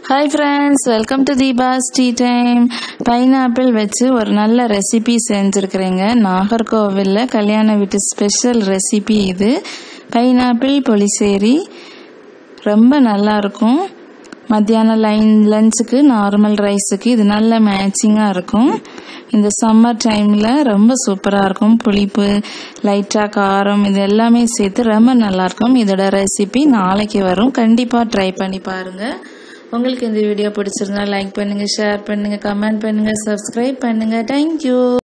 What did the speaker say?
hi friends welcome to Deepa's tea time pineapple வச்சு ஒரு நல்ல ரெசிபி செஞ்சுருக்குறேங்க நாகர்கோவிலில் கல்யாண வீட்டு ஸ்பெஷல் ரெசிபி இது பைனாப்பிள் பொலிசேரி ரொம்ப நல்லா இருக்கும் மத்தியானம் லைன் லஞ்சுக்கு நார்மல் ரைஸுக்கு இது நல்ல மேட்சிங்காக இருக்கும் இந்த சம்மர் டைமில் ரொம்ப சூப்பராக இருக்கும் புளிப்பு லைட்டாக காரம் இது எல்லாமே சேர்த்து ரொம்ப நல்லாயிருக்கும் இதோட ரெசிபி நாளைக்கு வரும் கண்டிப்பாக ட்ரை பண்ணி பாருங்கள் உங்களுக்கு இந்த வீடியோ பிடிச்சிருந்தா லைக் பண்ணுங்கள் ஷேர் பண்ணுங்கள் கமெண்ட் பண்ணுங்கள் சப்ஸ்கிரைப் பண்ணுங்கள் தேங்க்யூ